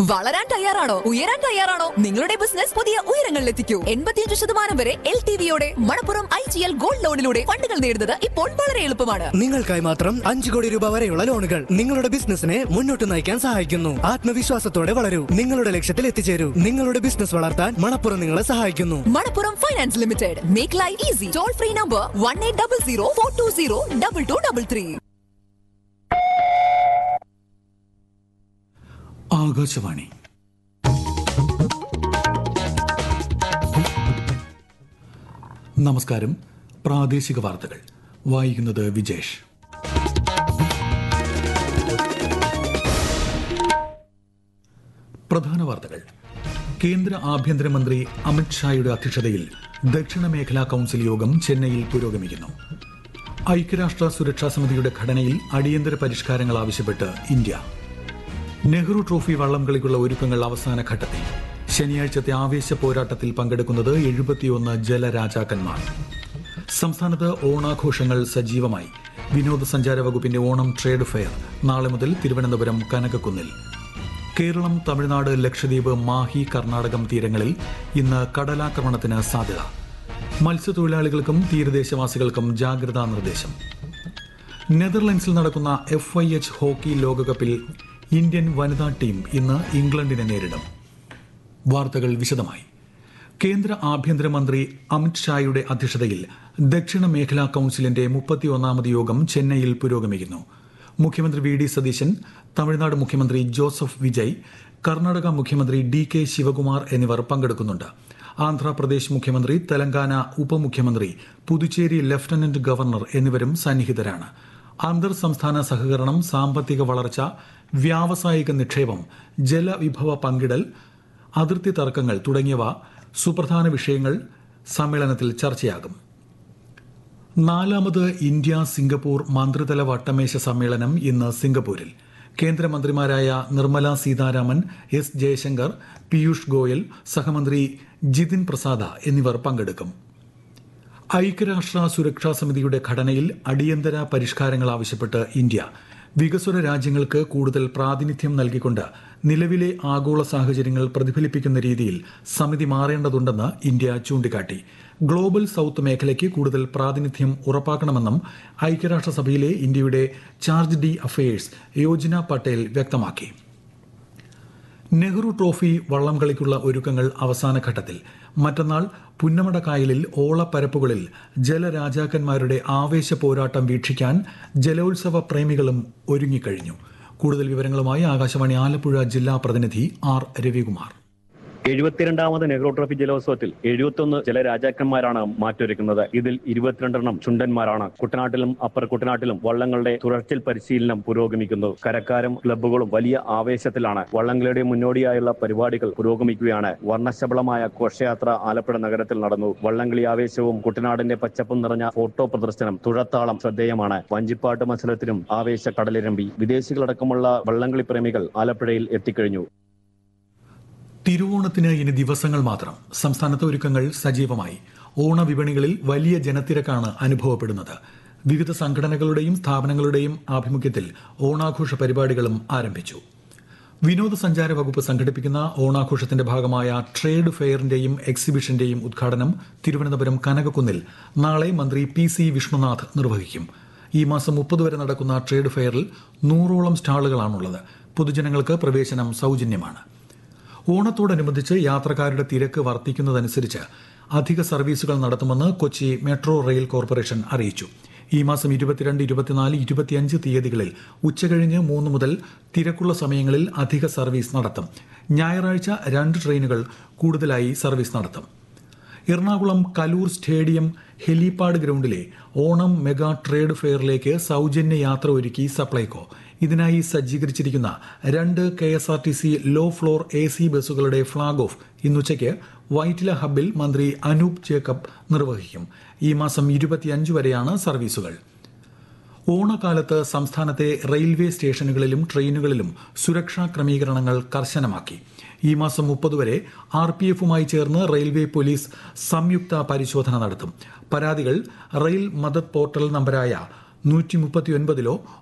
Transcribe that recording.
വളരാൻ തയ്യാറാണോ ഉയരാൻ തയ്യാറാണോ നിങ്ങളുടെ ബിസിനസ് പുതിയ ഉയരങ്ങളിലെത്തിക്കൂ എൺപത്തിയഞ്ച് ശതമാനം വരെ എൽ ടി വിയോടെ Manappuram I G L gold ലോണിലൂടെ ഫണ്ടുകൾ നേടുന്നത് ഇപ്പോൾ വളരെ എളുപ്പമാണ് നിങ്ങൾക്കായി മാത്രം അഞ്ചു കോടി രൂപ വരെയുള്ള ലോണുകൾ നിങ്ങളുടെ ബിസിനസിനെ മുന്നോട്ട് നയിക്കാൻ സഹായിക്കുന്നു ആത്മവിശ്വാസത്തോടെ വളരൂ നിങ്ങളുടെ ലക്ഷ്യത്തിൽ എത്തിച്ചേരൂ നിങ്ങളുടെ ബിസിനസ് വളർത്താൻ മണപ്പുറം നിങ്ങളെ സഹായിക്കുന്നു Manappuram finance limited make life easy toll free number one eight double zero four two zero double two double three Akashvani നമസ്കാരം പ്രാദേശിക വാർത്തകൾ വായിക്കുന്നത് വിജേഷ് പ്രധാന വാർത്തകൾ കേന്ദ്ര ആഭ്യന്തരമന്ത്രി അമിത് ഷായുടെ അധ്യക്ഷതയിൽ ദക്ഷിണ മേഖലാ കൌൺസിൽ യോഗം ചെന്നൈയിൽ പുരോഗമിക്കുന്നു ഐക്യരാഷ്ട്ര സുരക്ഷാ സമിതിയുടെ ഘടനയിൽ അടിയന്തര പരിഷ്കാരങ്ങൾ ആവശ്യപ്പെട്ട് ഇന്ത്യ നെഹ്റു ട്രോഫി വള്ളംകളിക്കുള്ള ഒരുക്കങ്ങൾ അവസാന ഘട്ടത്തിൽ ശനിയാഴ്ചത്തെ ആവേശ പോരാട്ടത്തിൽ പങ്കെടുക്കുന്നത് എഴുപത്തിയൊന്ന് ജലരാജാക്കന്മാർ സംസ്ഥാനത്ത് ഓണാഘോഷങ്ങൾ സജീവമായി വിനോദസഞ്ചാര വകുപ്പിന്റെ ഓണം ട്രേഡ് ഫെയർ നാളെ മുതൽ തിരുവനന്തപുരം കനകക്കുന്നിൽ കേരളം തമിഴ്നാട് ലക്ഷദ്വീപ് മാഹി കർണാടകം തീരങ്ങളിൽ ഇന്ന് കടലാക്രമണത്തിന് സാധ്യത മത്സ്യത്തൊഴിലാളികൾക്കും തീരദേശവാസികൾക്കും ജാഗ്രതാ നിർദ്ദേശം നെതർലൻഡ്സിൽ നടക്കുന്ന എഫ് ഐ എച്ച് ഹോക്കി ലോകകപ്പിൽ ഇന്ത്യൻ വനിതാ ടീം ഇന്ന് ഇംഗ്ലണ്ടിനെ നേരിടും വാർത്തകൾ വിശദമായി കേന്ദ്ര ആഭ്യന്തരമന്ത്രി അമിത് ഷായുടെ അധ്യക്ഷതയിൽ ദക്ഷിണ മേഖലാ കൌൺസിലിന്റെ മുപ്പത്തിയൊന്നാമത് യോഗം ചെന്നൈയിൽ പുരോഗമിക്കുന്നു മുഖ്യമന്ത്രി വി ഡി സതീശൻ തമിഴ്നാട് മുഖ്യമന്ത്രി ജോസഫ് വിജയ് കർണാടക മുഖ്യമന്ത്രി ഡി കെ ശിവകുമാർ എന്നിവർ പങ്കെടുക്കുന്നുണ്ട് ആന്ധ്രാപ്രദേശ് മുഖ്യമന്ത്രി തെലങ്കാന ഉപമുഖ്യമന്ത്രി പുതുച്ചേരി ലഫ്റ്റനന്റ് ഗവർണർ എന്നിവരും സന്നിഹിതരാണ് അന്തർ സംസ്ഥാന സഹകരണം സാമ്പത്തിക വളർച്ച വ്യാവസായിക നിക്ഷേപം ജലവിഭവ പങ്കിടൽ അതിർത്തി തർക്കങ്ങൾ തുടങ്ങിയവ സുപ്രധാന വിഷയങ്ങൾ സമ്മേളനത്തിൽ ചർച്ചയാകും നാലാമത് ഇന്ത്യ സിംഗപ്പൂർ മന്ത്രിതല വട്ടമേശ സമ്മേളനം ഇന്ന് സിംഗപ്പൂരിൽ കേന്ദ്രമന്ത്രിമാരായ നിർമ്മല സീതാരാമൻ എസ് ജയശങ്കർ പീയൂഷ് ഗോയൽ സഹമന്ത്രി ജിതിൻ പ്രസാദ എന്നിവർ പങ്കെടുക്കും ഐക്യരാഷ്ട്ര സുരക്ഷാ സമിതിയുടെ ഘടനയിൽ അടിയന്തര പരിഷ്കാരങ്ങൾ ആവശ്യപ്പെട്ട് ഇന്ത്യ വികസ്വര രാജ്യങ്ങൾക്ക് കൂടുതൽ പ്രാതിനിധ്യം നൽകിക്കൊണ്ട് നിലവിലെ ആഗോള സാഹചര്യങ്ങൾ പ്രതിഫലിപ്പിക്കുന്ന രീതിയിൽ സമിതി മാറേണ്ടതുണ്ടെന്ന് ഇന്ത്യ ചൂണ്ടിക്കാട്ടി ഗ്ലോബൽ സൌത്ത് മേഖലയ്ക്ക് കൂടുതൽ പ്രാതിനിധ്യം ഉറപ്പാക്കണമെന്നും ഐക്യരാഷ്ട്രസഭയിലെ ഇന്ത്യയുടെ charge d' affaires Yojna Patel വ്യക്തമാക്കി നെഹ്റു ട്രോഫി വള്ളംകളിക്കുള്ള ഒരുക്കങ്ങൾ അവസാന ഘട്ടത്തിൽ മറ്റന്നാൾ പുന്നമട കായലിൽ ഓളപ്പരപ്പുകളിൽ ജലരാജാക്കന്മാരുടെ ആവേശ പോരാട്ടം വീക്ഷിക്കാൻ ജലോത്സവ പ്രേമികളും ഒരുങ്ങിക്കഴിഞ്ഞു കൂടുതൽ വിവരങ്ങളുമായി ആകാശവാണി ആലപ്പുഴ ജില്ലാ പ്രതിനിധി ആർ രവികുമാർ എഴുപത്തിരണ്ടാമത് നെഹ്റു ട്രോഫി ജലോത്സവത്തിൽ എഴുപത്തൊന്ന് ജലരാജാക്കന്മാരാണ് മാറ്റൊരുക്കുന്നത് ഇതിൽ ഇരുപത്തിരണ്ടെണ്ണം ചുണ്ടന്മാരാണ് കുട്ടനാട്ടിലും അപ്പർ കുട്ടനാട്ടിലും വള്ളങ്ങളുടെ തുടർച്ചൽ പരിശീലനം പുരോഗമിക്കുന്നു കരക്കാരും ക്ലബ്ബുകളും വലിയ ആവേശത്തിലാണ് വള്ളംകളിയുടെ മുന്നോടിയായുള്ള പരിപാടികൾ പുരോഗമിക്കുകയാണ് വർണ്ണശബളമായ ഘോഷയാത്ര ആലപ്പുഴ നഗരത്തിൽ നടന്നു വള്ളംകളി ആവേശവും കുട്ടനാടിന്റെ പച്ചപ്പും നിറഞ്ഞ ഫോട്ടോ പ്രദർശനം തുഴത്താളം ശ്രദ്ധേയമാണ് വഞ്ചിപ്പാട്ട് മത്സരത്തിനും ആവേശ കടലിരമ്പി വിദേശികളടക്കമുള്ള വള്ളംകളി പ്രേമികൾ ആലപ്പുഴയിൽ എത്തിക്കഴിഞ്ഞു തിരുവോണത്തിന് ഇനി ദിവസങ്ങൾ മാത്രം സംസ്ഥാനത്ത് ഒരുക്കങ്ങൾ സജീവമായി ഓണവിപണികളിൽ വലിയ ജനത്തിരക്കാണ് അനുഭവപ്പെടുന്നത് വിവിധ സംഘടനകളുടെയും സ്ഥാപനങ്ങളുടെയും ആഭിമുഖ്യത്തിൽ ഓണാഘോഷ പരിപാടികളും ആരംഭിച്ചു വിനോദസഞ്ചാര വകുപ്പ് സംഘടിപ്പിക്കുന്ന ഓണാഘോഷത്തിന്റെ ഭാഗമായ ട്രേഡ് ഫെയറിന്റെയും എക്സിബിഷന്റെയും ഉദ്ഘാടനം തിരുവനന്തപുരം കനകക്കുന്നിൽ നാളെ മന്ത്രി പി സി വിഷ്ണുനാഥ് നിർവഹിക്കും ഈ മാസം മുപ്പത് വരെ നടക്കുന്ന ട്രേഡ് ഫെയറിൽ നൂറോളം സ്റ്റാളുകളാണുള്ളത് പൊതുജനങ്ങൾക്ക് പ്രവേശനം സൗജന്യമാണ് ഓണത്തോടനുബന്ധിച്ച് യാത്രക്കാരുടെ തിരക്ക് വർദ്ധിക്കുന്നതനുസരിച്ച് അധിക സർവീസുകൾ നടത്തുമെന്ന് കൊച്ചി മെട്രോ റെയിൽ കോർപ്പറേഷൻ അറിയിച്ചു ഈ മാസം ഇരുപത്തിരണ്ട് ഇരുപത്തിനാല് ഇരുപത്തിയഞ്ച് തീയതികളിൽ ഉച്ചകഴിഞ്ഞ് മൂന്ന് മുതൽ തിരക്കുള്ള സമയങ്ങളിൽ അധിക സർവീസ് നടത്തും ഞായറാഴ്ച രണ്ട് ട്രെയിനുകൾ കൂടുതലായി സർവീസ് നടത്തും എറണാകുളം കലൂർ സ്റ്റേഡിയം ഹെലിപാഡ് ഗ്രൗണ്ടിലെ ഓണം മെഗാ ട്രേഡ് ഫെയറിലേക്ക് സൗജന്യ യാത്ര ഒരുക്കി സപ്ലൈകോ ഇതിനായി സജ്ജീകരിച്ചിരിക്കുന്ന രണ്ട് K S R T C low floor A C ബസ്സുകളുടെ ഫ്ളാഗ് ഓഫ് ഇന്നുച്ചയ്ക്ക് വൈറ്റില ഹബ്ബിൽ മന്ത്രി അനൂപ് ജേക്കബ് നിർവഹിക്കും ഈ മാസം ഇരുപത്തിയഞ്ച് വരെയാണ് സർവീസുകൾ ഓണക്കാലത്ത് സംസ്ഥാനത്തെ റെയിൽവേ സ്റ്റേഷനുകളിലും ട്രെയിനുകളിലും സുരക്ഷാ ക്രമീകരണങ്ങൾ കർശനമാക്കി ഈ മാസം മുപ്പത് വരെ ആർ പി എഫുമായി ചേർന്ന് റെയിൽവേ പോലീസ് സംയുക്ത പരിശോധന നടത്തും പരാതികൾ റെയിൽ മദത് പോർട്ടൽ നമ്പരായ നൂറ്റി മുപ്പത്തിയൊൻപതിലോ